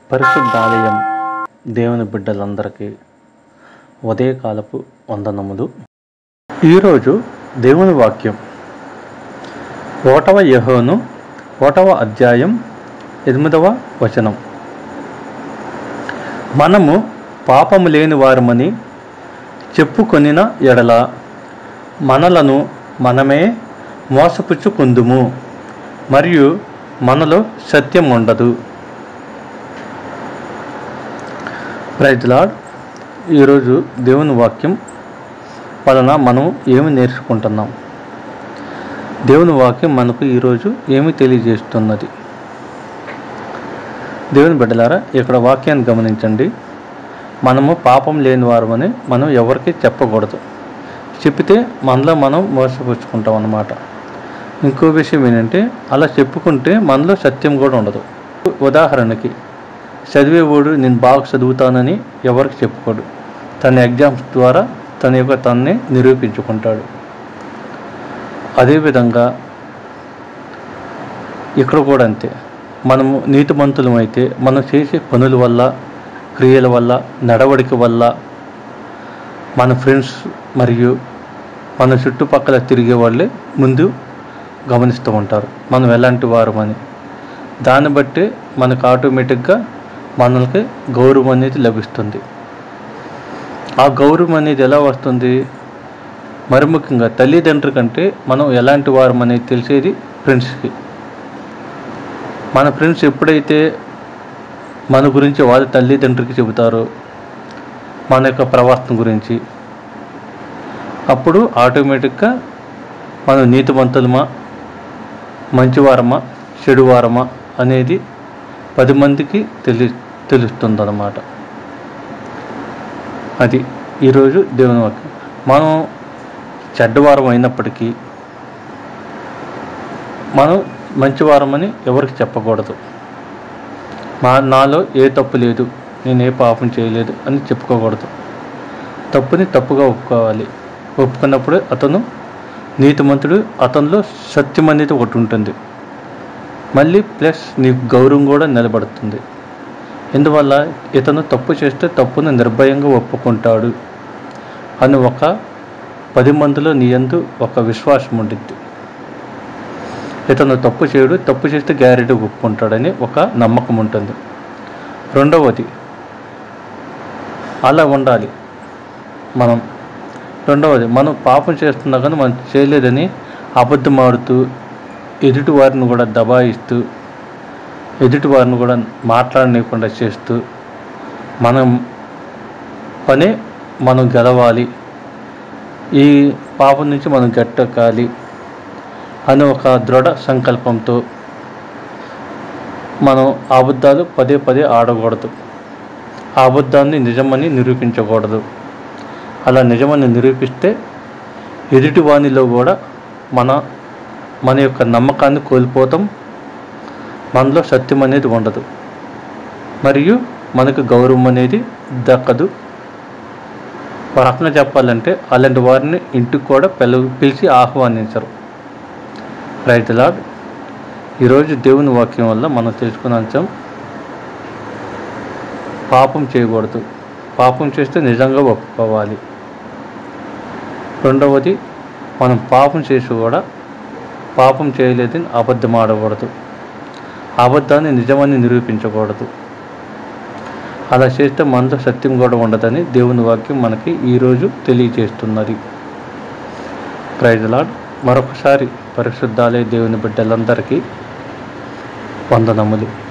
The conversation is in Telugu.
పరిశుద్ధాలయం దేవుని బిడ్డలందరికీ ఉదయకాలపు వందనములు ఈరోజు దేవుని వాక్యం ఒకటవ యెహోను ఒకటవ అధ్యాయం ఎనిమిదవ వచనం మనము పాపము లేని వారమని చెప్పుకొనిన ఎడల మనలను మనమే మోసపుచ్చుకుందుము మరియు మనలో సత్యం ఉండదు ప్రైజ్ లాడ్ ఈరోజు దేవుని వాక్యం వలన మనం ఏమి నేర్చుకుంటున్నాం దేవుని వాక్యం మనకు ఈరోజు ఏమి తెలియజేస్తున్నది దేవుని బిడ్డలారా ఇక్కడ వాక్యాన్ని గమనించండి మనము పాపం లేని వారమని మనం ఎవరికి చెప్పకూడదు చెప్తే మనలో మనం మోసపుచ్చుకుంటాం అన్నమాట ఇంకో విషయం ఏంటంటే అలా చెప్పుకుంటే మనలో సత్యం కూడా ఉండదు ఉదాహరణకి చదివేవాడు నేను బాగా చదువుతానని ఎవరికి చెప్పుకోడు తన ఎగ్జామ్స్ ద్వారా తన యొక్క తన్నే నిరూపించుకుంటాడు అదేవిధంగా ఇక్కడ కూడా అంతే మనము నీతిమంతులం అయితే మనం చేసే పనుల వల్ల క్రియల వల్ల నడవడిక వల్ల మన ఫ్రెండ్స్ మరియు మన చుట్టుపక్కల తిరిగే వాళ్ళే ముందు గమనిస్తూ ఉంటారు మనం ఎలాంటి వారమని దాన్ని బట్టి మనకు ఆటోమేటిక్గా మనకి గౌరవం అనేది లభిస్తుంది ఆ గౌరవం అనేది ఎలా వస్తుంది మరి ముఖ్యంగా తల్లిదండ్రుల కంటే మనం ఎలాంటి వారం అనేది తెలిసేది ఫ్రెండ్స్కి మన ఫ్రెండ్స్ ఎప్పుడైతే మన గురించి వాళ్ళ తల్లిదండ్రులకి చెబుతారో మన యొక్క ప్రవర్తన గురించి అప్పుడు ఆటోమేటిక్గా మనం నీతివంతులమా మంచివారమా చెడువారమా అనేది పది మందికి తెలి తెలుస్తుంది అన్నమాట అది ఈరోజు దేవుని వాక్యం మనం చెడ్డవారం అయినప్పటికీ మనం మంచివారమని ఎవరికి చెప్పకూడదు మా నాలో ఏ తప్పు లేదు నేను ఏ పాపం చేయలేదు అని చెప్పుకోకూడదు తప్పుని తప్పుగా ఒప్పుకోవాలి ఒప్పుకున్నప్పుడు అతను నీతిమంతుడు అతనిలో సత్యం అనేది ఒకటి ఉంటుంది మళ్ళీ ప్లస్ నీకు గౌరవం కూడా నిలబడుతుంది ఎందువల్ల ఇతను తప్పు చేస్తే తప్పును నిర్భయంగా ఒప్పుకుంటాడు అని ఒక పది మందిలో నీ యందు ఒక విశ్వాసం ఉండిద్ది ఇతను తప్పు చేయడు తప్పు చేస్తే గ్యారెంటీ ఒప్పుకుంటాడని ఒక నమ్మకం ఉంటుంది రెండవది అలా ఉండాలి మనం రెండవది మనం పాపం చేస్తున్నా కానీ మనం చేయలేదని అబద్ధం ఆడుతూ ఎదుటి వారిని కూడా దబాయిస్తూ ఎదుటి వారిని కూడా మాట్లాడనీయకుండా చేస్తూ మనం పనే మనం గెలవాలి ఈ పాపం నుంచి మనం గట్టెక్కాలి అని ఒక దృఢ సంకల్పంతో మనం ఆ అబద్ధాలు పదే పదే ఆడకూడదు ఆ అబద్ధాన్ని నిజమని నిరూపించకూడదు అలా నిజమని నిరూపిస్తే ఎదుటి వానిలో కూడా మన మన యొక్క నమ్మకాన్ని కోల్పోతాం మనలో సత్యం అనేది ఉండదు మరియు మనకు గౌరవం అనేది దక్కదు ఒక రకంగా చెప్పాలంటే అలాంటి వారిని ఇంటికి కూడా పిల పిలిచి ఆహ్వానించరు రైతులా ఈరోజు దేవుని వాక్యం వల్ల మనం తెలుసుకున్న అంశం పాపం చేయకూడదు పాపం చేస్తే నిజంగా ఒప్పుకోవాలి రెండవది మనం పాపం చేసి కూడా పాపం చేయలేదని అబద్ధం ఆడకూడదు అబద్ధాన్ని నిజమని నిరూపించకూడదు అలా చేస్తే మనతో సత్యం కూడా ఉండదని దేవుని వాక్యం మనకి ఈరోజు తెలియజేస్తున్నది ప్రైజ్లాడ్ మరొకసారి పరిశుద్ధాలయ దేవుని బిడ్డలందరికీ వందనములు